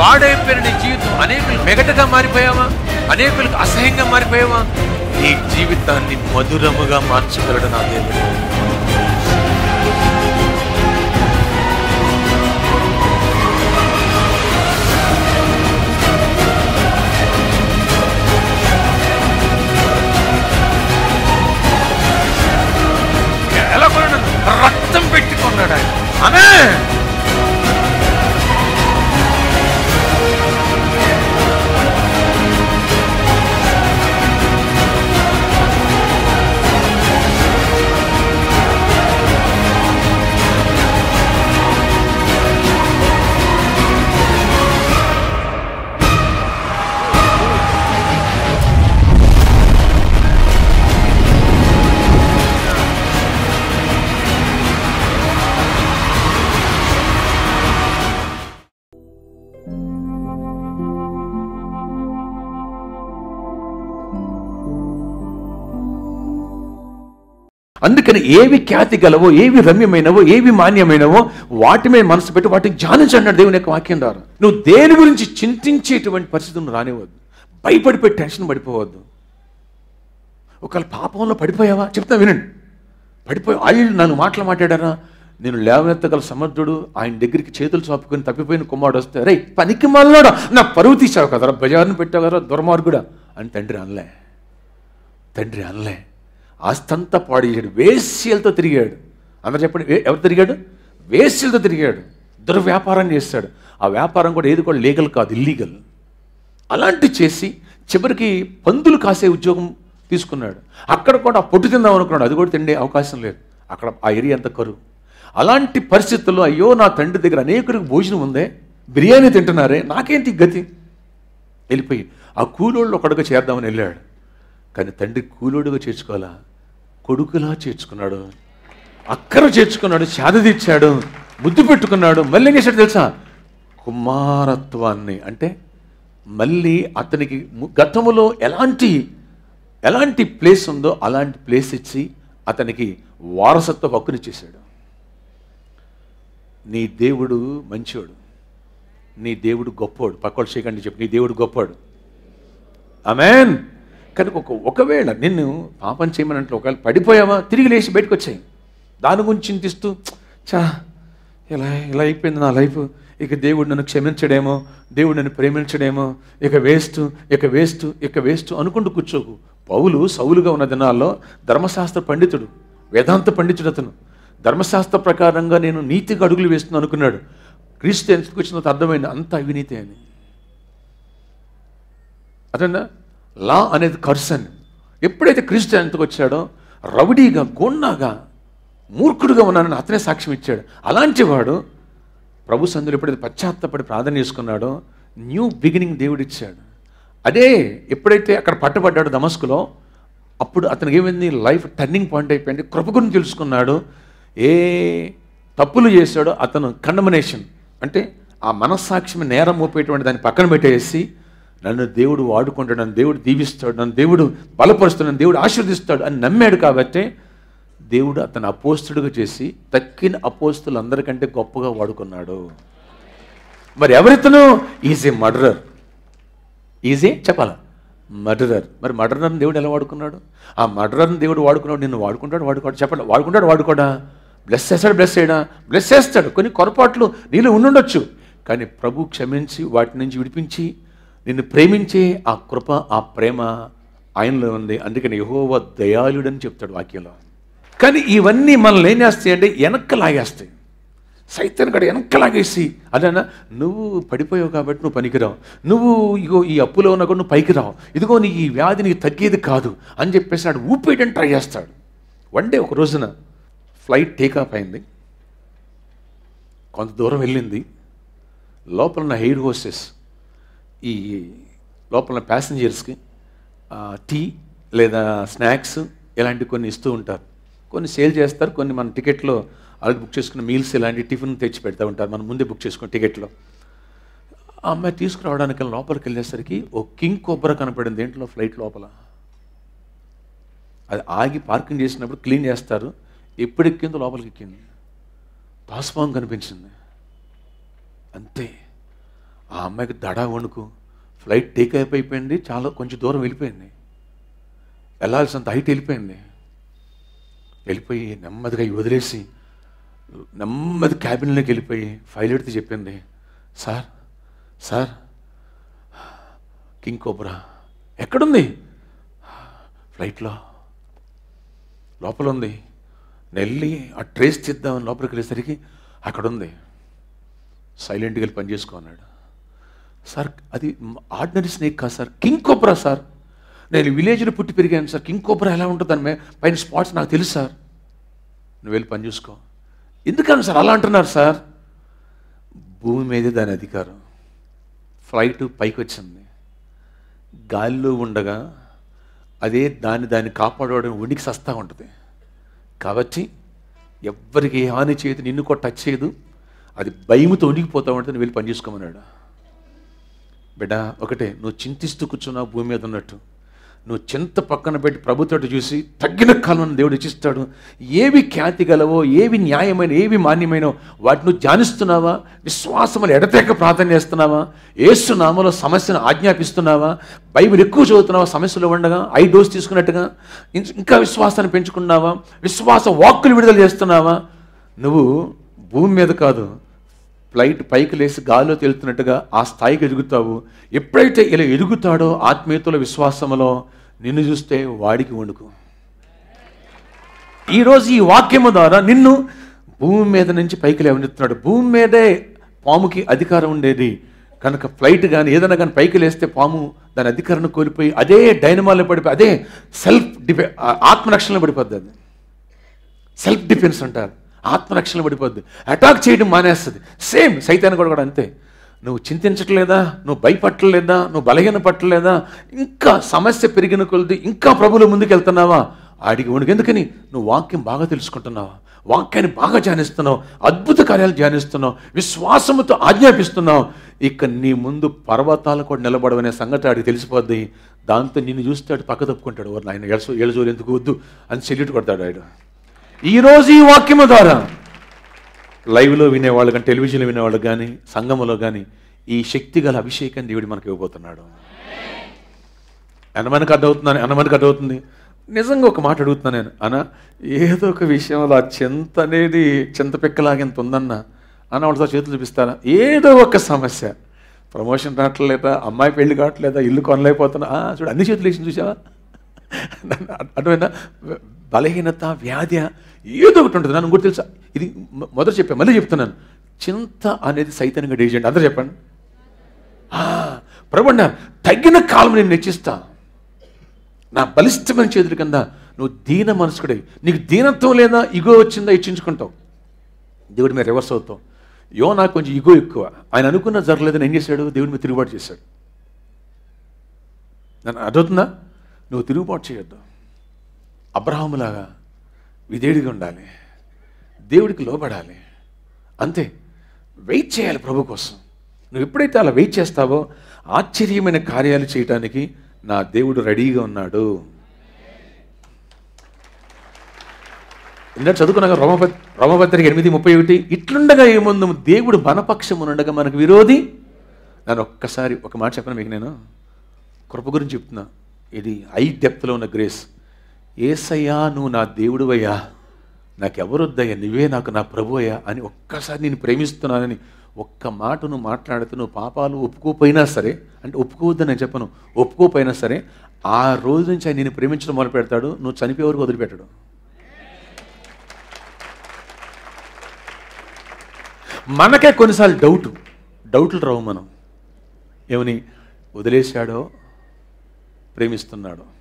పాడైపోయిన నీ జీవితం అనేకులు మెగటగా మారిపోయావా అనేకులకు అసహ్యంగా మారిపోయావా నీ జీవితాన్ని మధురముగా మార్చగలడు నా దేవుడు ఎలా కొన్నాడు రక్తం పెట్టుకున్నాడు ఆయన అనే అందుకని ఏవి ఖ్యాతి గలవో ఏవి రమ్యమైనవో ఏవి మాన్యమైనవో వాటి మీద మనసు పెట్టి వాటిని ధ్యానించండి దేవుని యొక్క వాక్యం ద్వారా నువ్వు దేని గురించి చింతించేటువంటి పరిస్థితులు రానివ్వద్దు భయపడిపోయి టెన్షన్ పడిపోవద్దు ఒకవేళ పాపంలో పడిపోయావా చెప్తా వినండి పడిపోయి ఆయన నన్ను మాటలు మాట్లాడారా నేను లేవనెత్తగల సమర్థుడు ఆయన దగ్గరికి చేతులు చాపుకొని తప్పిపోయిన కుమారుడు వస్తే రే పనికి మళ్ళాడా నా పరువు తీసావు కదరా బజార్ని పెట్టావు కదరా దుర్మార్గుడా అని తండ్రి అనలే తండ్రి అనలే ఆస్తంతా పాడు చేశాడు వేశ్యలతో తిరిగాడు అందరు చెప్పండి ఏ- ఎవరు తిరిగాడు వేశ్యలతో తిరిగాడు దుర్వ్యాపారం చేస్తాడు ఆ వ్యాపారం కూడా ఏది కూడా లీగల్ కాదు ఇల్లీగల్ అలాంటి చేసి చివరికి పందులు కాసే ఉద్యోగం తీసుకున్నాడు అక్కడ కూడా పొట్టు తిందాం అనుకున్నాడు అది కూడా తిండే అవకాశం లేదు అక్కడ ఆ ఏరియా అంత కరువు అలాంటి పరిస్థితుల్లో అయ్యో నా తండ్రి దగ్గర అనేకుడికి భోజనం ఉందే బిర్యానీ తింటున్నారే నాకేంటి ఈ గతి వెళ్ళిపోయి ఆ కూలోళ్ళు ఒకడుగా చేద్దామని వెళ్ళాడు కానీ తండ్రి కూలోడుగా చేర్చుకోవాలా కొడుకులా చేర్చుకున్నాడు అక్కర చేర్చుకున్నాడు శాద తీర్చాడు ముద్దు పెట్టుకున్నాడు మళ్ళీ ఏం చేశాడు తెలుసా కుమారత్వాన్ని అంటే మళ్ళీ అతనికి ము- గతములో ఎలాంటి ఎలాంటి ప్లేస్ ఉందో అలాంటి ప్లేస్ ఇచ్చి అతనికి వారసత్వ హక్కునిచ్చేశాడు నీ దేవుడు మంచివాడు నీ దేవుడు గొప్పోడు పక్కోడు చేయకండి చెప్పు నీ దేవుడు గొప్పోడు అమెన్ కనుక ఒక ఒకవేళ నిన్ను పాపం చేయమని అంటే ఒకవేళ పడిపోయావా తిరిగి లేచి బయటకు వచ్చాయి దాని గురించి చింతిస్తూ చా ఇలా ఇలా అయిపోయింది నా లైఫ్ ఇక దేవుడు నన్ను క్షమించడేమో దేవుడు నన్ను ప్రేమించడేమో ఇక వేస్ట్ ఇక వేస్ట్ ఇక వేస్ట్ అనుకుంటూ కూర్చోకు పౌలు సౌలుగా ఉన్న దినాల్లో ధర్మశాస్త్ర పండితుడు వేదాంత పండితుడు అతను ధర్మశాస్త్ర ప్రకారంగా నేను నీతిగా అడుగులు వేస్తున్నాను అనుకున్నాడు క్రీస్తు ఎందుకు వచ్చినంత అర్థమైంది అంత అవినీతి అని అతను లా అనేది కర్సన్ ఎప్పుడైతే క్రీస్తు ఎంతకు వచ్చాడో రౌడీగా గుండాగా మూర్ఖుడుగా ఉన్నానని అతనే సాక్ష్యం ఇచ్చాడు అలాంటి వాడు ప్రభు సందులు ఎప్పుడైతే పశ్చాత్తపడి ప్రార్థన చేసుకున్నాడో న్యూ బిగినింగ్ దేవుడు ఇచ్చాడు అదే ఎప్పుడైతే అక్కడ పట్టబడ్డాడు దమస్కులో అప్పుడు అతనికి ఏమైంది లైఫ్ టర్నింగ్ పాయింట్ అయిపోయింది కృప గురించి తెలుసుకున్నాడు ఏ తప్పులు చేశాడో అతను కండమనేషన్ అంటే ఆ మనస్సాక్ష్యం నేరం మోపేటువంటి దాన్ని పక్కన పెట్టేసి నన్ను దేవుడు వాడుకుంటాడు నన్ను దేవుడు దీవిస్తాడు నన్ను దేవుడు బలపరుస్తాడు నన్ను దేవుడు ఆశీర్దిస్తాడు అని నమ్మాడు కాబట్టి దేవుడు అతను అపోస్తుడుగా చేసి తక్కిన అపోస్తులు అందరికంటే గొప్పగా వాడుకున్నాడు మరి ఎవరితను ఈజ్ ఏ మర్డరర్ ఈజీ చెప్పాలా మర్డరర్ మరి మర్డరర్ని దేవుడు ఎలా వాడుకున్నాడు ఆ మర్డరర్ని దేవుడు వాడుకున్నాడు నిన్ను వాడుకుంటాడు వాడుకోడు చెప్పండి వాడుకుంటాడు వాడుకోడా బ్లెస్ చేస్తాడు బ్లెస్ చేయడా బ్లెస్ చేస్తాడు కొన్ని పొరపాట్లు నీలో ఉండుండొచ్చు కానీ ప్రభు క్షమించి వాటి నుంచి విడిపించి నిన్ను ప్రేమించే ఆ కృప ఆ ప్రేమ ఆయనలో ఉంది అందుకని యహోవ దయాళుడని చెప్తాడు వాక్యంలో కానీ ఇవన్నీ మనల్ని ఏం చేస్తాయి అంటే వెనక్కి లాగేస్తాయి సైతాన్ గడ వెనక్కి లాగేసి అదన్నా నువ్వు పడిపోయావు కాబట్టి నువ్వు పనికిరావు నువ్వు ఇగో ఈ అప్పులో ఉన్నా కూడా నువ్వు పైకి రావు ఇదిగో నీ ఈ వ్యాధి నీకు తగ్గేది కాదు అని చెప్పేసి నాడు ఊపేయడానికి ట్రై చేస్తాడు వన్ డే ఒక రోజున ఫ్లైట్ టేకాఫ్ అయింది కొంత దూరం వెళ్ళింది లోపల ఉన్న హెయిర్ హోస్టెస్ ఈ లోపల ఉన్న ప్యాసింజర్స్కి టీ లేదా స్నాక్స్ ఇలాంటి కొన్ని ఇస్తూ ఉంటారు కొన్ని సేల్ చేస్తారు కొన్ని మన టికెట్లో ఆల్రెడీ బుక్ చేసుకున్న మీల్స్ ఇలాంటి టిఫిన్ తెచ్చి పెడతా ఉంటారు మనం ముందే బుక్ చేసుకున్న టికెట్లో ఆ అమ్మాయి తీసుకురావడానికి లోపలికి వెళ్ళేసరికి ఓ కింగ్ కొబ్బరి కనపడింది దేంట్లో ఫ్లైట్ లోపల అది ఆగి పార్కింగ్ చేసినప్పుడు క్లీన్ చేస్తారు ఎప్పుడు ఎక్కిందో లోపలికి ఎక్కింది పాస్పాంగ్ కనిపించింది అంతే ఆ అమ్మాయికి దడా వణుకు ఫ్లైట్ టేక్ అప్ అయిపోయింది చాలా కొంచెం దూరం వెళ్ళిపోయింది వెళ్ళాల్సినంత హైట్ వెళ్ళిపోయింది వెళ్ళిపోయి నెమ్మదిగా ఇవి వదిలేసి నెమ్మది క్యాబిన్లోకి వెళ్ళిపోయి ఫైల్ ఎడితే చెప్పింది సార్ సార్ కింగ్ కోబ్రా ఎక్కడుంది ఫ్లైట్లో లోపల ఉంది నెల్లి ఆ ట్రేస్ తీద్దామని లోపలికి వెళ్ళేసరికి అక్కడ ఉంది సైలెంట్గా వెళ్ళి పని చేసుకో అన్నాడు సార్ అది ఆర్డినరీ స్నేక్ కాదు సార్ కింగ్ కోబ్రా సార్ నేను విలేజ్లో పుట్టి పెరిగాను సార్ కింగ్ కోబ్రా ఎలా ఉంటుంది దాని మీద పైన స్పాట్స్ నాకు తెలుసు సార్ నువ్వు వెళ్ళి పని చూసుకో ఎందుకని సార్ అలా అంటున్నారు సార్ భూమి మీదే దాని అధికారం ఫ్లైట్ పైకి వచ్చింది గాలిలో ఉండగా అదే దాన్ని దాన్ని కాపాడడం ఉనికి సస్తా ఉంటుంది కాబట్టి ఎవ్వరికి ఏ హాని చేయదు నిన్ను కూడా టచ్ చేయదు అది భయముతో ఉనికిపోతా ఉంటే నువ్వు వెళ్ళి పని చేసుకోమన్నాడు బిడ్డ ఒకటే నువ్వు చింతిస్తూ కూర్చున్నావు భూమి మీద ఉన్నట్టు నువ్వు చింత పక్కన పెట్టి ప్రభుత్వం చూసి తగ్గిన కాలం దేవుడు ఇచ్చిస్తాడు ఏవి ఖ్యాతి గలవో ఏవి న్యాయమైన ఏవి మాన్యమైనో వాటిని నువ్వు ధ్యానిస్తున్నావా విశ్వాసములు ఎడతెక్క ప్రార్థన చేస్తున్నావా ఏసు నామలో సమస్యను ఆజ్ఞాపిస్తున్నావా బైబిల్ ఎక్కువ చదువుతున్నావా సమస్యలు ఉండగా ఐ డోస్ తీసుకున్నట్టుగా ఇం- ఇంకా విశ్వాసాన్ని పెంచుకున్నావా విశ్వాస వాక్కులు విడుదల చేస్తున్నావా నువ్వు భూమి మీద కాదు ఫ్లైట్ పైకి లేసి గాల్లో తేలుతున్నట్టుగా ఆ స్థాయికి ఎదుగుతావు ఎప్పుడైతే ఇలా ఎదుగుతాడో ఆత్మీయతల విశ్వాసములో నిన్ను చూస్తే వాడికి వణుకు ఈరోజు ఈ వాక్యము ద్వారా నిన్ను భూమి మీద నుంచి పైకి లేవనెత్తున్నాడు భూమి మీదే పాముకి అధికారం ఉండేది కనుక ఫ్లైట్ కానీ ఏదైనా కానీ పైకి లేస్తే పాము దాని అధికారాన్ని కోల్పోయి అదే డైనమాలో పడిపోయి అదే సెల్ఫ్ డిపె ఆత్మరక్షణలో పడిపోద్ది అది సెల్ఫ్ డిఫెన్స్ అంటారు ఆత్మరక్షణ పడిపోద్ది అటాక్ చేయడం మానేస్తుంది సేమ్ సైతాన్ని కూడా కూడా అంతే నువ్వు చింతించట్లేదా నువ్వు భయపట్టలేదా నువ్వు బలహీన పట్టలేదా ఇంకా సమస్య పెరిగిన కొలది ఇంకా ప్రభువుల ముందుకు వెళ్తున్నావా ఆడికి వణుకు ఎందుకని నువ్వు వాక్యం బాగా తెలుసుకుంటున్నావా వాక్యాన్ని బాగా ధ్యానిస్తున్నావు అద్భుత కార్యాలు ధ్యానిస్తున్నావు విశ్వాసముతో ఆజ్ఞాపిస్తున్నావు ఇక నీ ముందు పర్వతాలు కూడా నిలబడవనే సంగతి ఆడికి తెలిసిపోద్ది దాంతో నిన్ను చూస్తాడు పక్క తప్పుకుంటాడు వారు ఆయన ఎడసో ఏళ్ళజోలు ఎందుకు వద్దు అని సెల్యూట్ కొడతాడు ఆయన ఈరోజు ఈ వాక్యము ద్వారా లైవ్లో వినేవాళ్ళు కానీ టెలివిజన్లో వినేవాళ్ళు కానీ సంఘములో కానీ ఈ శక్తి గల అభిషేకం దేవుడు మనకి ఇవ్వబోతున్నాడు అనమనకు అర్థమవుతుందని అనమనకు అర్థమవుతుంది నిజంగా ఒక మాట అడుగుతున్నాను నేను అన్న ఏదో ఒక విషయంలో ఆ చింత అనేది చింత పిక్కలాగెంత ఉందన్న అన్న వాళ్ళతో చేతులు చూపిస్తారా ఏదో ఒక సమస్య ప్రమోషన్ రావట్లేదా అమ్మాయి పెళ్లి కావట్లేదా ఇల్లు కొనలేకపోతున్నా ఆ, చూడు అన్ని చేతులు వేసి చూసావా అటువైనా బలహీనత వ్యాధి ఏదో ఒకటి ఉంటుంది నన్ను కూడా తెలుసా ఇది మొ- మొదట చెప్పాను మళ్ళీ చెప్తున్నాను చింత అనేది సైతానిక ఏజెంట్ అందరూ చెప్పండి ఆ, ప్రభు అన్నారు, తగిన కాలం నేను నెచ్చిస్తా నా బలిష్టమైన చేతుల కింద నువ్వు దీన మనసుకుడే నీకు దీనత్వం లేదా ఇగో వచ్చిందా ఇచ్చించుకుంటావు దేవుడి మీద రివర్స్ అవుతావు యో నాకు కొంచెం ఇగో ఎక్కువ ఆయన అనుకున్న జరగలేదని ఏం చేశాడు దేవుడి మీద తిరుగుబాటు చేశాడు నన్ను అర్థవుతుందా నువ్వు తిరుగుబాటు చేయొద్దు అబ్రహాములాగా విధేయుడిగా ఉండాలి దేవుడికి లోబడాలి అంతే వెయిట్ చేయాలి ప్రభు కోసం నువ్వు ఎప్పుడైతే అలా వెయిట్ చేస్తావో ఆశ్చర్యమైన కార్యాలు చేయటానికి నా దేవుడు రెడీగా ఉన్నాడు ఇందాక చదువుకున్నాక రోమప రోమపత్రిక ఎనిమిది ముప్పై ఒకటి ఇట్లుండగా ఏముందు దేవుడు మనపక్షమునుండగా మనకు విరోధి నన్ను ఒక్కసారి ఒక మాట చెప్పను మీకు నేను కృప గురించి చెప్తున్నా ఇది ఐ డెప్త్లో ఉన్న గ్రేస్ ఏసయ్యా నువ్వు నా దేవుడువయ్యా నాకెవరొద్దయ్యా నువ్వే నాకు నా ప్రభు అయ్యా అని ఒక్కసారి నేను ప్రేమిస్తున్నానని ఒక్క మాట నువ్వు మాట్లాడుతూ నువ్వు పాపాలు ఒప్పుకోపోయినా సరే అంటే ఒప్పుకోవద్దని నేను చెప్పను ఒప్పుకోపోయినా సరే ఆ రోజు నుంచి ఆయన నేను ప్రేమించడం మొదలు పెడతాడు నువ్వు చనిపోయే వరకు వదిలిపెట్టడు మనకే కొన్నిసార్లు డౌట్ డౌట్లు రావు మనం ఏమని వదిలేశాడో ప్రేమిస్తున్నాడో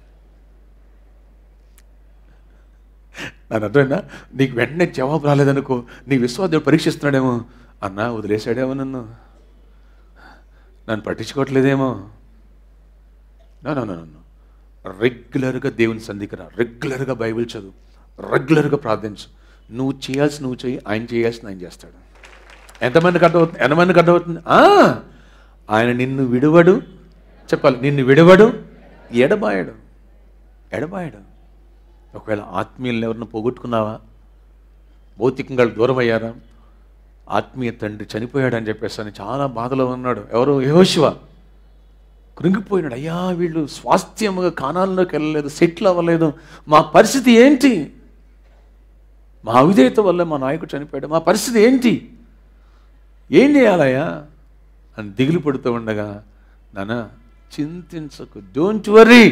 నన్ను అర్థమైందా నీకు వెంటనే జవాబు రాలేదనుకో నీ విశ్వాసం పరీక్షిస్తున్నాడేమో అన్నా వదిలేశాడేమో నన్ను నన్ను పట్టించుకోవట్లేదేమో నో నో నో నో రెగ్యులర్గా దేవుని సంధికి రా రెగ్యులర్గా బైబిల్ చదువు రెగ్యులర్గా ప్రార్థించు నువ్వు చేయాల్సి నువ్వు చేయి ఆయన చేయాల్సిన ఆయన చేస్తాడు ఎంతమందికి అర్థమవుతుంది ఎంతమందికి అర్థమవుతుంది ఆ, ఆయన నిన్ను విడువడు చెప్పాలి నిన్ను విడువడు ఎడబాయడు ఎడబాయడు ఒకవేళ ఆత్మీయులను ఎవరిని పోగొట్టుకున్నావా భౌతికంగా దూరం అయ్యారా ఆత్మీయ తండ్రి చనిపోయాడని చెప్పేసి అని చాలా బాధలో ఉన్నాడు ఎవరు యహోశివ కృంగిపోయినాడు అయ్యా వీళ్ళు స్వాస్థ్యముగా కానాల్లోకి వెళ్ళలేదు సెటిల్ అవ్వలేదు మా పరిస్థితి ఏంటి మా అవిధేయత వల్ల మా నాయకుడు చనిపోయాడు మా పరిస్థితి ఏంటి ఏం చేయాలయ్యా అని దిగులు పడుతూ ఉండగా నాన్న చింతించకు డోంట్ వరీ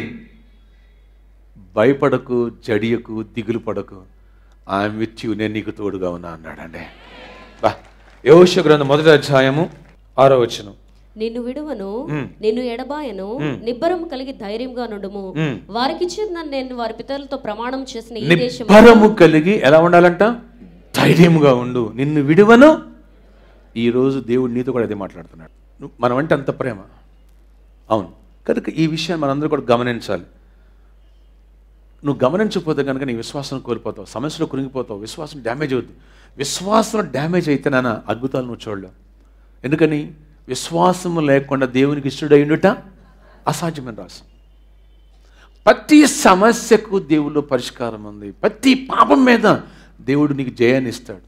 భయపడకు జడియకు దిగులు పడకు ఐఎమ్ విత్ యూ నేను నీకు తోడుగా ఉన్నా అన్నాడండి బా యోష గ్రంథం మొదటి అధ్యాయము ఆరో వచనం నిన్ను విడువను మ్మ్. నిన్ను ఎడబాయను నిబ్బరం కలిగి ధైర్యంగా నుండుము మ్మ్. వారికిచ్చిన నేను వారి పితరులతో ప్రమాణం చేసిన ఈ దేశం నిబ్బరము కలిగి ఎలా ఉండాలంట ధైర్యముగా ఉండు నిన్ను విడువను ఈరోజు దేవుడు నీతో కూడా అదే మాట్లాడుతున్నాడు నువ్వు- మనం అంటే అంత ప్రేమ అవును కనుక ఈ విషయాన్ని మనందరూ కూడా గమనించాలి నువ్వు గమనించకపోతే కనుక నీ విశ్వాసం కోల్పోతావు సమస్యలో కురిగిపోతావు విశ్వాసం డ్యామేజ్ అవుద్ది విశ్వాసం డ్యామేజ్ అయితే నాన్న అద్భుతాలు నువ్వు చూడలేవు ఎందుకని విశ్వాసం లేకుండా దేవునికి ఇష్టడైండుట అసాధ్యమైన రాసం ప్రతి సమస్యకు దేవుల్లో పరిష్కారం ఉంది ప్రతి పాపం మీద దేవుడు నీకు జయాన్ని ఇస్తాడు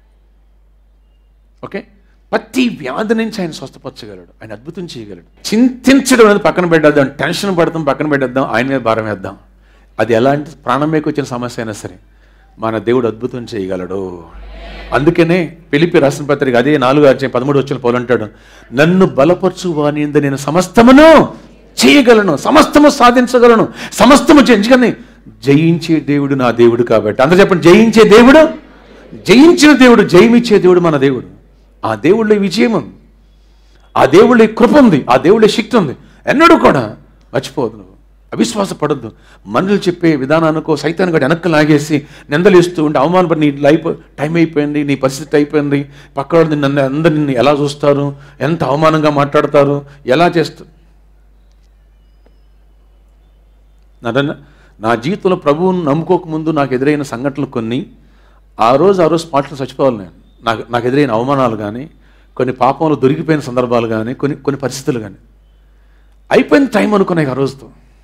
ఓకే ప్రతి వ్యాధి నుంచి ఆయన స్వస్థపరచగలడు ఆయన అద్భుతం చేయగలడు చింతించడం అనేది పక్కన పెట్టేద్దాం టెన్షన్ పడతాం పక్కన పెట్టేద్దాం ఆయన మీద భారం వేద్దాం అది ఎలాంటి ప్రాణం మీకు వచ్చిన సమస్య అయినా సరే మన దేవుడు అద్భుతం చేయగలడు అందుకనే పిలిపి రాసిన పత్రిక అదే నాలుగు అధ్యాయం పదమూడు వచ్చిన పోలంటాడు నన్ను బలపరచు వాని యందు నేను సమస్తమును చేయగలను సమస్తము సాధించగలను సమస్తము చేయించుకొని జయించే దేవుడు నా దేవుడు కాబట్టి అందరూ చెప్పండి జయించే దేవుడు జయించిన దేవుడు జయమిచ్చే దేవుడు మన దేవుడు ఆ దేవుళ్ళ విజయం ఉంది ఆ దేవుళ్ళ కృప ఉంది ఆ దేవుళ్ళ శక్తి ఉంది ఎన్నడూ కూడా మర్చిపోదు నువ్వు అవిశ్వాస పడద్దు మనుషులు చెప్పే విధానానికో సైతాన్ని కూడా వెనక్కి లాగేసి నిందలేస్తూ ఉంటే అవమానపడి నీ లైఫ్ టైం అయిపోయింది నీ పరిస్థితి అయిపోయింది పక్క వాళ్ళు నన్ను అందరు నిన్ను ఎలా చూస్తారు ఎంత అవమానంగా మాట్లాడతారు ఎలా చేస్తారు నాదన్న నా జీవితంలో ప్రభువును నమ్ముకోకముందు నాకు ఎదురైన సంఘటనలు కొన్ని ఆ రోజు ఆ రోజు స్పాట్లో చచ్చిపోవాలి నేను నాకు నాకు ఎదురైన అవమానాలు కానీ కొన్ని పాపంలో దొరికిపోయిన సందర్భాలు కానీ కొన్ని కొన్ని పరిస్థితులు కానీ అయిపోయిన టైం అనుకున్నాయి ఆ రోజుతో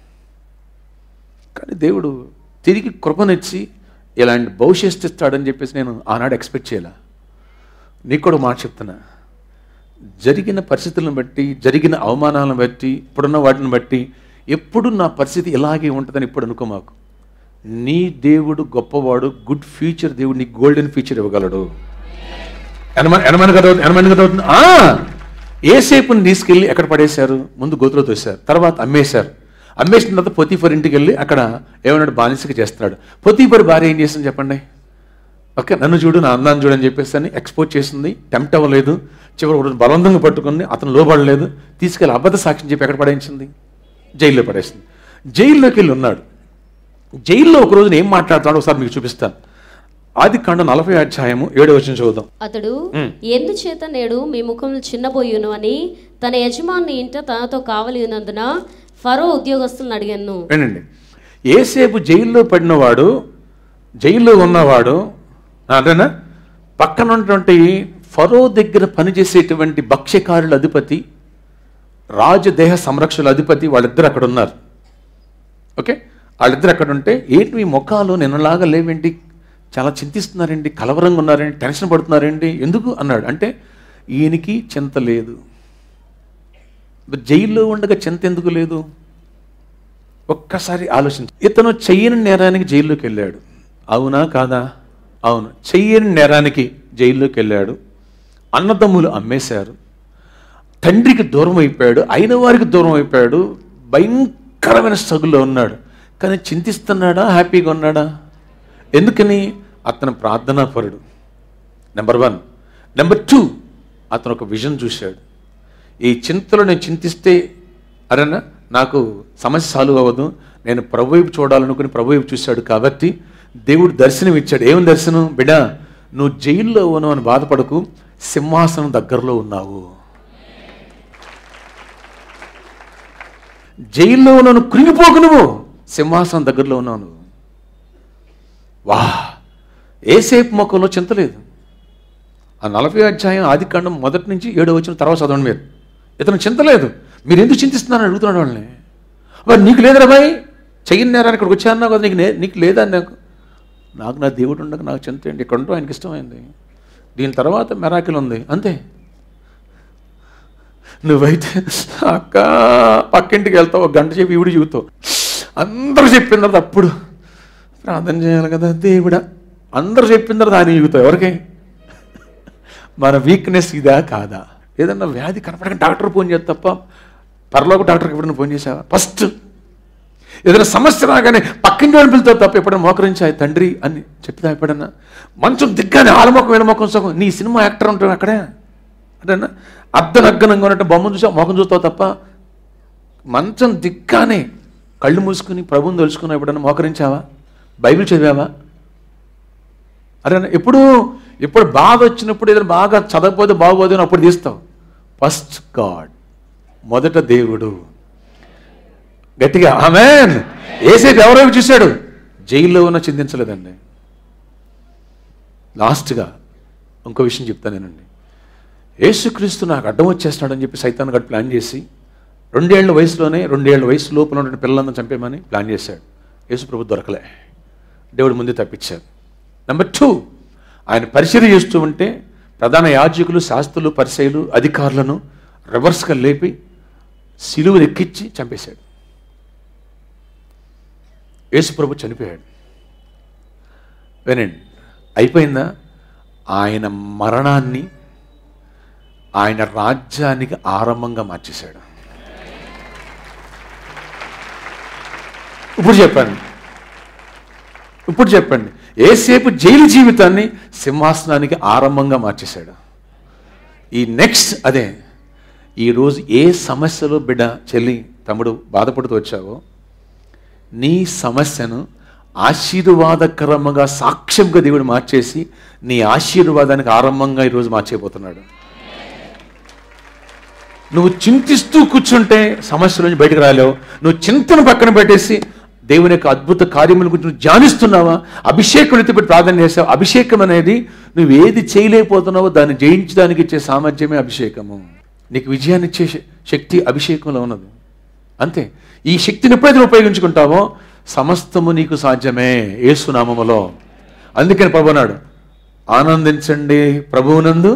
కానీ దేవుడు తిరిగి కృపనిచ్చి ఇలాంటి భవిష్యత్తు ఇస్తాడని చెప్పేసి నేను ఆనాడు ఎక్స్పెక్ట్ చేయాల నీకు కూడా ఒక మాట చెప్తున్నా జరిగిన పరిస్థితులను బట్టి జరిగిన అవమానాలను బట్టి ఇప్పుడున్న వాటిని బట్టి ఎప్పుడు నా పరిస్థితి ఇలాగే ఉంటుందని ఇప్పుడు అనుకో మాకు నీ దేవుడు గొప్పవాడు గుడ్ ఫ్యూచర్ దేవుడు నీకు గోల్డెన్ ఫ్యూచర్ ఇవ్వగలడు ఎనమని ఎనమని కదా ఎనమని కదా అవుతుంది ఆ, ఏసేపుని తీసుకెళ్ళి ఎక్కడ పడేశారు ముందు గోతులో తోశారు తర్వాత అమ్మేశారు అమ్మేసిన తర్వాత పొతీఫర్ ఇంటికి వెళ్ళి అక్కడ ఏమన్నాడు బానిసకి చేస్తున్నాడు పొతీఫర్ భార్య ఏం చేసింది చెప్పండి ఓకే నన్ను చూడు నా అందాన్ని చూడని చెప్పేసి అని ఎక్స్పోర్ట్ చేసింది టెంప్ట్ అవ్వలేదు చివరి ఒకరోజు బలవంతంగా పట్టుకుని అతను లోబడలేదు తీసుకెళ్ళి అబద్ధ సాక్ష్యం చెప్పి ఎక్కడ పడేసింది జైల్లో పడేసింది జైల్లోకి వెళ్ళి ఉన్నాడు జైల్లో ఒక రోజున ఏం మాట్లాడుతున్నాడో ఒకసారి మీకు చూపిస్తాను ఆది కాండ నలభై అధ్యాయము ఏడో వచ్చిన చూద్దాం అతడు ఎందుచేత నేడు మీ ముఖములు చిన్నబోయును అని తన యజమాని ఇంట తనతో కావలి ఉన్నందున ఫరో ఉద్యోగస్తులను అడిగాను వినండి ఏసేపు జైల్లో పడినవాడు జైల్లో ఉన్నవాడు అదేనా పక్కన ఉన్నటువంటి ఫరో దగ్గర పనిచేసేటువంటి భక్ష్యకారుల అధిపతి రాజదేహ సంరక్షణ అధిపతి వాళ్ళిద్దరు అక్కడ ఉన్నారు ఓకే వాళ్ళిద్దరు అక్కడ ఉంటే ఏంటి మీ ముఖాలు నిన్నలాగా లేవేంటి చాలా చింతిస్తున్నారండి కలవరంగా ఉన్నారండి టెన్షన్ పడుతున్నారండి ఎందుకు అన్నాడు అంటే ఈయనకి చింత లేదు మరి జైల్లో ఉండగా చింత ఎందుకు లేదు ఒక్కసారి ఆలోచించు ఇతను చెయ్యని నేరానికి జైల్లోకి వెళ్ళాడు అవునా కాదా అవును చెయ్యని నేరానికి జైల్లోకి వెళ్ళాడు అన్నదమ్ములు అమ్మేశారు తండ్రికి దూరం అయిపోయాడు అయిన వారికి దూరం అయిపోయాడు భయంకరమైన స్ట్రగుల్లో ఉన్నాడు కానీ చింతిస్తున్నాడా హ్యాపీగా ఉన్నాడా ఎందుకని అతను ప్రార్థనాపరుడు నెంబర్ వన్ నెంబర్ టూ అతను ఒక విజన్ చూశాడు ఈ చింతలో నేను చింతిస్తే అరేనా నాకు సమస్య సాల్వ్ అవ్వదు నేను ప్రభు వైపు చూడాలనుకుని ప్రభు వైపు చూశాడు కాబట్టి దేవుడు దర్శనం ఇచ్చాడు ఏం దర్శనం బిడ్డ నువ్వు జైల్లో ఉన్నావు అని బాధపడకు సింహాసనం దగ్గరలో ఉన్నావు జైల్లో ఉన్నాను కృంగిపోకు నువ్వు సింహాసనం దగ్గరలో ఉన్నావు నువ్వు వా ఏసేపు మొక్కలో చింత లేదు ఆ నలభై అధ్యాయం ఆది కాండం మొదటి నుంచి ఏడో వచ్చిన తర్వాత చదవండి మీరు ఇతను చింత లేదు మీరు ఎందుకు చింతిస్తున్నారని అడుగుతున్నాడు వాళ్ళని మరి నీకు లేదురా బాయ్ చెయ్యని నేరాన్ని ఇక్కడికి వచ్చాను కదా నీకు నే- నీకు లేదా నాకు నాకు నా దేవుడు ఉండక నాకు చింత ఏంటి ఇక్కడ ఉండటం ఆయనకి ఇష్టమైంది దీని తర్వాత మెరాకిల్ ఉంది అంతే నువ్వైతే అక్క పక్కింటికి వెళ్తావు ఒక గంట చెప్పి ఇవిడు చెబుతావు అందరూ చెప్పిన తర్వాత అప్పుడు ప్రార్థన చేయాలి కదా దేవుడా అందరూ చెప్పిన తర్వాత ఆయన చెబుతావు ఎవరికి మన వీక్నెస్ ఇదా కాదా ఏదన్నా వ్యాధి కనపడక డాక్టర్ ఫోన్ చేస్తా తప్ప పరలోక డాక్టర్కి ఎప్పుడైనా ఫోన్ చేసావా ఫస్ట్ ఏదైనా సమస్య రాగానే పక్కింటి వాడిని పిలుతావు తప్ప ఎప్పుడైనా మోకరించాయి తండ్రి అని చెప్తా ఎప్పుడన్నా మంచం దిగ్గానే ఆలమొఖం వీళ్ళమొఖం సగం నీ సినిమా యాక్టర్ ఉంటాడు అక్కడే అంటేనా అర్ధనగ్గనంగా ఉన్నట్టు బొమ్మ చూసా మొఖం చూస్తావు తప్ప మంచం దిగ్గానే కళ్ళు మూసుకుని ప్రభుని తెలుసుకుని ఎప్పుడన్నా మోకరించావా బైబిల్ చదివావా అరే ఎప్పుడు ఎప్పుడు బాధ వచ్చినప్పుడు ఏదైనా బాగా చదవకపోతే బాగోదు అని అప్పుడు తీస్తావు ఫస్ట్ గాడ్ మొదట దేవుడు గట్టిగా ఆమెన్ ఏసేపు ఎవరైపు చూశాడు జైల్లో ఉన్న చింతించలేదండి లాస్ట్గా ఇంకో విషయం చెప్తానేనండి యేసుక్రీస్తు నాకు అడ్డం వచ్చేస్తున్నాడని చెప్పి సైతాన్ గడు ప్లాన్ చేసి రెండేళ్ల వయసులోనే రెండేళ్ల వయసు లోపల ఉన్న పిల్లలందరూ చంపేమని ప్లాన్ చేశాడు యేసు ప్రభు దొరకలే దేవుడు ముందే తప్పించారు నెంబర్ టూ ఆయన పరిచయం చేస్తూ ఉంటే ప్రధాన యాజకులు శాస్త్రులు పరిచయులు అధికారులను రివర్స్గా లేపి సిలువను ఎక్కించి చంపేశాడు యేసు ప్రభు చనిపోయాడు వినండి అయిపోయిందా ఆయన మరణాన్ని ఆయన రాజ్యానికి ఆరంభంగా మార్చేశాడు ఇప్పుడు చెప్పండి ఇప్పుడు చెప్పండి ఏసేపు జైలు జీవితాన్ని సింహాసనానికి ఆరంభంగా మార్చేశాడు ఈ నెక్స్ట్ అదే ఈరోజు ఏ సమస్యలో బిడ్డ చెల్లి తమ్ముడు బాధపడుతూ వచ్చావో నీ సమస్యను ఆశీర్వాదకరంగా సాక్ష్యంగా దేవుడు మార్చేసి నీ ఆశీర్వాదానికి ఆరంభంగా ఈరోజు మార్చేయబోతున్నాడు నువ్వు చింతిస్తూ కూర్చుంటే సమస్య నుంచి బయటకు రాలేవు నువ్వు చింతను పక్కన పెట్టేసి దేవుని యొక్క అద్భుత కార్యముల గురించి నువ్వు ధ్యానిస్తున్నావా అభిషేకం ఎత్తిపెట్టి ప్రార్థన చేసావు అభిషేకం అనేది నువ్వు ఏది చేయలేకపోతున్నావో దాన్ని జయించడానికి ఇచ్చే సామర్థ్యమే అభిషేకము నీకు విజయాన్ని ఇచ్చే శ- శక్తి అభిషేకంలో ఉన్నది అంతే ఈ శక్తిని ఎప్పుడైతే నువ్వు ఉపయోగించుకుంటావో సమస్తము నీకు సాధ్యమే ఏసునామములో అందుకని ప్రభు అన్నాడు ఆనందించండి ప్రభువునందు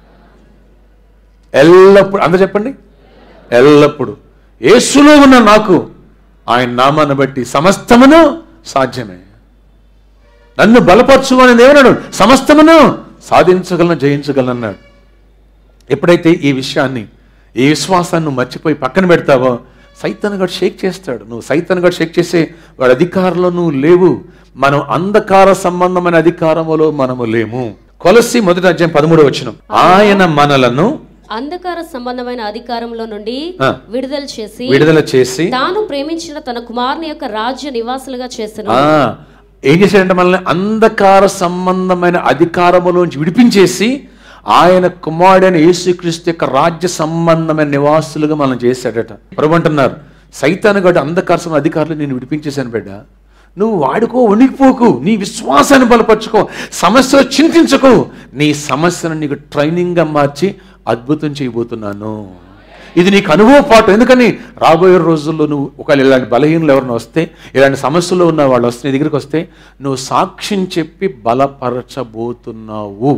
ఎల్లప్పుడు అందరూ చెప్పండి ఎల్లప్పుడు యేసులో ఉన్న నాకు ఆయన నామాన్ని బట్టి సమస్తమును సాధ్యమే నన్ను బలపరచు అని దేవుడు సమస్తమును సాధించగలను జయించగలను అన్నాడు ఎప్పుడైతే ఈ విషయాన్ని ఈ విశ్వాసాన్ని నువ్వు మర్చిపోయి పక్కన పెడతావో సైతాన్ గడు షేక్ చేస్తాడు నువ్వు సైతాన్ గడు షేక్ చేసే వాడి అధికారంలో నువ్వు లేవు మనం అంధకార సంబంధమైన అధికారములో మనము లేము కొలసి మొదటి అధ్యాయం పదమూడు వచ్చిన ఆయన మనలను అంధకార సంబంధమైన అధికారంలో నుండి ఆ. విడుదల చేసి విడుదల చేసి తాను ప్రేమించిన తన కుమారుని యొక్క రాజ్య నివాసులుగా చేసిన ఆ ఏం చేశాడంటే మనల్ని అంధకార సంబంధమైన అధికారములోంచి విడిపించేసి ఆయన కుమారుడైన యేసుక్రీస్తు యొక్క రాజ్య సంబంధమైన నివాసులుగా మనం చేశాడట ప్రభు అంటున్నారు సైతాను గడు అంధకార సంబంధ అధికారులు నేను విడిపించేశాను బిడ్డ నువ్వు వాడుకో వణికిపోకు నీ విశ్వాసాన్ని బలపరచుకో సమస్యలు చింతించకు నీ సమస్యను నీకు ట్రైనింగ్గా మార్చి అద్భుతం చేయబోతున్నాను ఇది నీకు అనుభవ పాటు ఎందుకని రాబోయే రోజుల్లో నువ్వు ఒకవేళ ఇలాంటి బలహీనలు ఎవరైనా వస్తే ఇలాంటి సమస్యల్లో ఉన్న వాళ్ళు వస్తే నీ దగ్గరికి వస్తే నువ్వు సాక్ష్యం చెప్పి బలపరచబోతున్నావు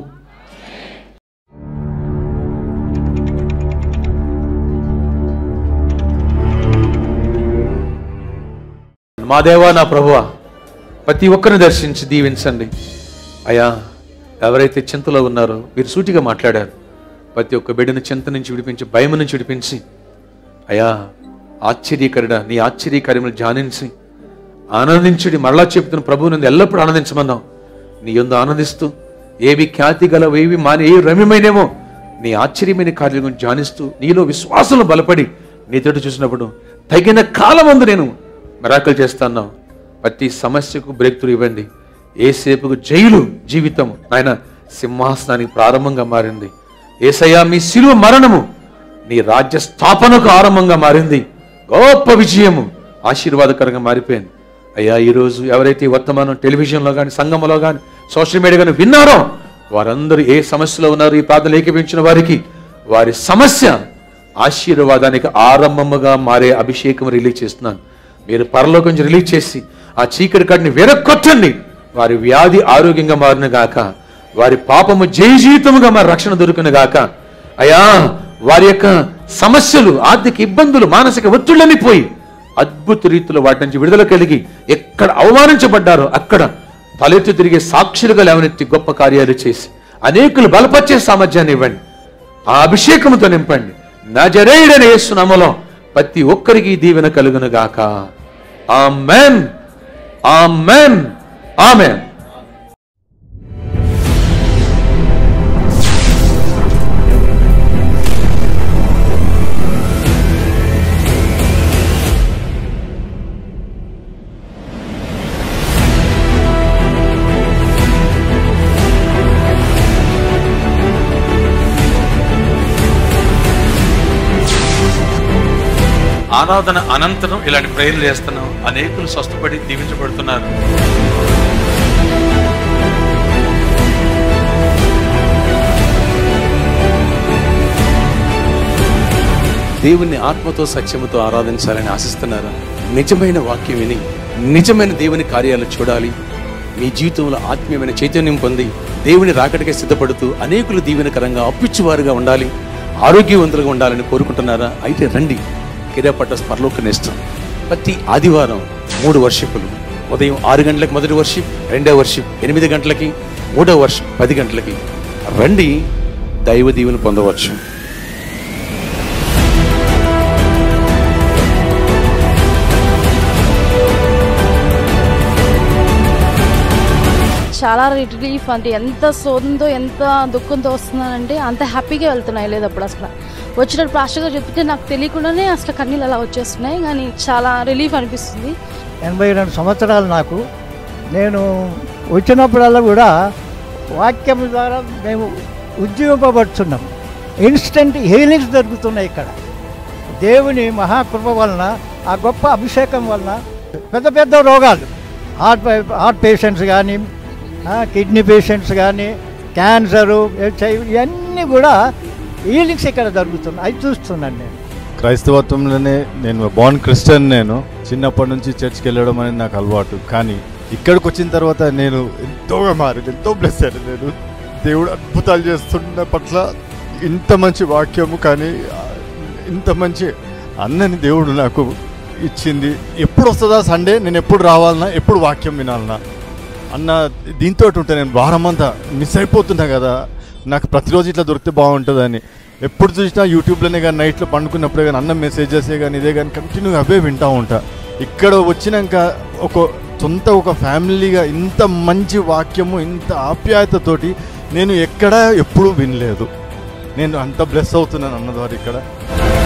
మా దేవా నా ప్రభువా ప్రతి ఒక్కరిని దర్శించి దీవించండి అయ్యా ఎవరైతే చింతలో ఉన్నారో మీరు సూటిగా మాట్లాడారు ప్రతి ఒక్క బిడ్డను చింత నుంచి విడిపించి భయం నుంచి విడిపించి అయ్యా ఆశ్చర్యకరుడ నీ ఆశ్చర్యకార్యములు ధ్యానించి ఆనందించుడి మరలా చెప్తున్న ప్రభువు నుండి ఎల్లప్పుడూ ఆనందించమన్నాం నీ యొందు ఆనందిస్తూ ఏవి ఖ్యాతి గలవు ఏవి మాని ఏ రమ్యమైనేమో నీ ఆశ్చర్యమైన కార్యం గురించి ధ్యానిస్తూ నీలో విశ్వాసంలో బలపడి నీతోటి చూసినప్పుడు తగిన కాలమందు నేను మెరాకలు చేస్తాను ప్రతి సమస్యకు బ్రేక్ త్రూ ఇవ్వండి ఏసేపుకు జైలు జీవితం నాయన సింహాసనానికి ప్రారంభంగా మారింది ఏసయ్యా మీ శిలువ మరణము నీ రాజ్య స్థాపనకు ఆరంభంగా మారింది గొప్ప విజయము ఆశీర్వాదకరంగా మారిపోయింది అయ్యా ఈరోజు ఎవరైతే ఈ వర్తమానం టెలివిజన్లో కానీ సంఘంలో కానీ సోషల్ మీడియా కానీ విన్నారో వారందరూ ఏ సమస్యలో ఉన్నారో ఈ ప్రార్థన ఏకీపించిన వారికి వారి సమస్య ఆశీర్వాదానికి ఆరంభముగా మారే అభిషేకం రిలీజ్ చేస్తున్నాను మీరు పరలోకం నుంచి రిలీజ్ చేసి ఆ చీకటి కాడిని వెరక్కొట్టండి వారి వ్యాధి ఆరోగ్యంగా మారిన గాక వారి పాపము జయజీవితముగా మరి రక్షణ దొరుకును గాక అయా వారి యొక్క సమస్యలు ఆర్థిక ఇబ్బందులు మానసిక ఒత్తిళ్ళని పోయి అద్భుత రీతిలో వాటి నుంచి విడుదల కలిగి ఎక్కడ అవమానించబడ్డారో అక్కడ తలెత్తు తిరిగే సాక్షులుగా లేవనెత్తి గొప్ప కార్యాలు చేసి అనేకులు బలపరిచే సామర్థ్యాన్ని ఇవ్వండి ఆ అభిషేకముతో నింపండి నజరేయుడని యేసునామలో ప్రతి ఒక్కరికి దీవెన కలుగును గాక ఆమెన్ ఆమెన్ ఆమెన్ ఆరాధన అనంతరం ఇలాంటి ప్రేయర్లు చేస్తున్నాం అనేకులు స్వస్థపడి దీవించబడుతున్నారు దేవుని ఆత్మతో సత్యముతో ఆరాధించాలని ఆశిస్తున్నారా నిజమైన వాక్యం విని నిజమైన దేవుని కార్యాలు చూడాలి మీ జీవితంలో ఆత్మీయమైన చైతన్యం పొంది దేవుని రాకడికే సిద్ధపడుతూ అనేకులు దీవెనకరంగా అప్పిచ్చువారుగా ఉండాలి ఆరోగ్యవంతులుగా ఉండాలని కోరుకుంటున్నారా అయితే రండి కిరాపట్ట పరలోక నేస్తం ప్రతి ఆదివారం మూడు వర్షిపులు ఉదయం ఆరు గంటలకు మొదటి వర్షిప్ రెండో వర్షిప్ ఎనిమిది గంటలకి మూడో వర్షిప్ పది గంటలకి రండి దైవ దీవెన పొందవచ్చు చాలా రిలీఫ్ అంటే ఎంత శోధంతో ఎంత దుఃఖంతో వస్తున్నానంటే అంత హ్యాపీగా వెళ్తున్నాయి లేదు అప్పుడు అసలు వచ్చినప్పుడు పాస్టర్ గారు చెప్తే నాకు తెలియకుండానే అసలు కన్నీళ్ళు అలా వచ్చేస్తున్నాయి కానీ చాలా రిలీఫ్ అనిపిస్తుంది ఎనభై రెండు సంవత్సరాలు నాకు నేను వచ్చినప్పుడల్లా కూడా వాక్యం ద్వారా మేము ఉద్యోగపడుతున్నాం ఇన్స్టెంట్ హీలింగ్స్ జరుగుతున్నాయి ఇక్కడ దేవుని మహాకృప వలన ఆ గొప్ప అభిషేకం వలన పెద్ద పెద్ద రోగాలు హార్ట్ హార్ట్ పేషెంట్స్ కానీ కిడ్నీ పేషెంట్స్ కానీ క్యాన్సరు హెచ్ఐవి ఇవన్నీ కూడా హీలింగ్స్ ఇక్కడ జరుగుతున్నాయి అవి చూస్తున్నాను నేను క్రైస్తవత్వంలోనే నేను బాన్ క్రిస్టియన్ నేను చిన్నప్పటి నుంచి చర్చ్కి వెళ్ళడం అనేది నాకు అలవాటు కానీ ఇక్కడికి వచ్చిన తర్వాత నేను ఎంతోగా మారి ఎంతో బ్లెస్ అయ్యాను నేను దేవుడు అద్భుతాలు చేస్తున్న పట్ల ఇంత మంచి వాక్యము కానీ ఆ, ఇంత మంచి అన్నని దేవుడు నాకు ఇచ్చింది ఎప్పుడు వస్తుందా సండే నేను ఎప్పుడు రావాలన్నా ఎప్పుడు వాక్యం వినాలన్నా అన్న దీంతో ఉంటే నేను వారమంతా మిస్ అయిపోతున్నా కదా నాకు ప్రతిరోజు ఇట్లా దొరికితే బాగుంటుందని ఎప్పుడు చూసినా యూట్యూబ్లోనే కానీ నైట్లో పండుకున్నప్పుడే కానీ అన్న మెసేజెసే కానీ ఇదే కానీ కంటిన్యూగా అవే వింటూ ఉంటా ఇక్కడ వచ్చినాక ఒక సొంత ఒక ఫ్యామిలీగా ఇంత మంచి వాక్యము ఇంత ఆప్యాయతతోటి నేను ఎక్కడ ఎప్పుడూ వినలేదు నేను అంత బ్లెస్ అవుతున్నాను అన్న ద్వారా ఇక్కడ